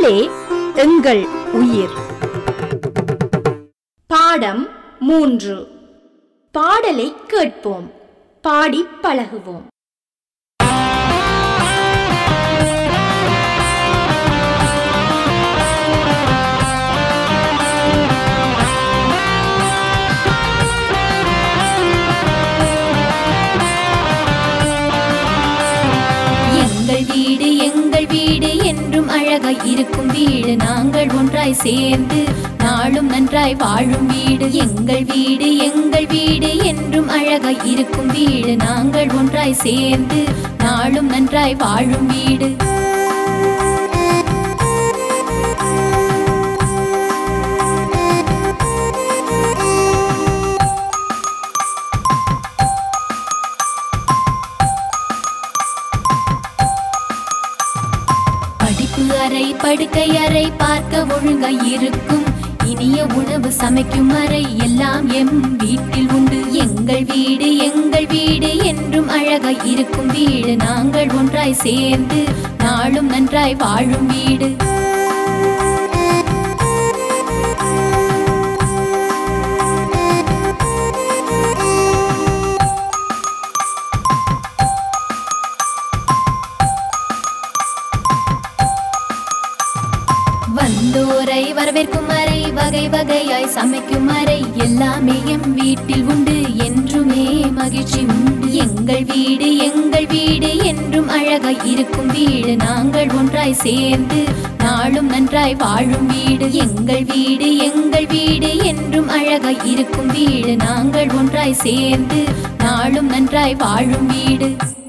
தமிழே எங்கள் உயிர் பாடம் மூன்று பாடலை கேட்போம் பாடி பழகுவோம் எங்கள் வீடு எங்கள் வீடு என்றும் அழகாய் இருக்கும் வீடு நாங்கள் ஒன்றாய் சேர்ந்து நாளும் நன்றாய் வாழும் வீடு எங்கள் வீடு எங்கள் வீடு என்றும் அழகாய் இருக்கும் வீடு நாங்கள் ஒன்றாய் சேர்ந்து நாளும் நன்றாய் வாழும் வீடு படிப்பு அறை படுக்கை அறை பார்க்க ஒழுங்காய் இருக்கும் இனிய உணவு சமைக்கும் அறை எல்லாம் எம் வீட்டில் உண்டு எங்கள் வீடு எங்கள் வீடு என்றும் அழகாய் இருக்கும் வீடு நாங்கள் ஒன்றாய் சேர்ந்து நாளும் நன்றாய் வாழும் வீடு வந்தோரை வரவேற்கும் அறை வகை வகையாய் சமைக்கும் அறை எல்லாமே எம் வீட்டில் உண்டு என்றுமே மகிழ்ச்சி உண்டு எங்கள் வீடு எங்கள் வீடு என்றும் அழகாய் இருக்கும் வீடு நாங்கள் ஒன்றாய் சேர்ந்து நாளும் நன்றாய் வாழும் வீடு எங்கள் வீடு எங்கள் வீடு என்றும் அழகாய் இருக்கும் வீடு நாங்கள் ஒன்றாய் சேர்ந்து நாளும் நன்றாய் வாழும் வீடு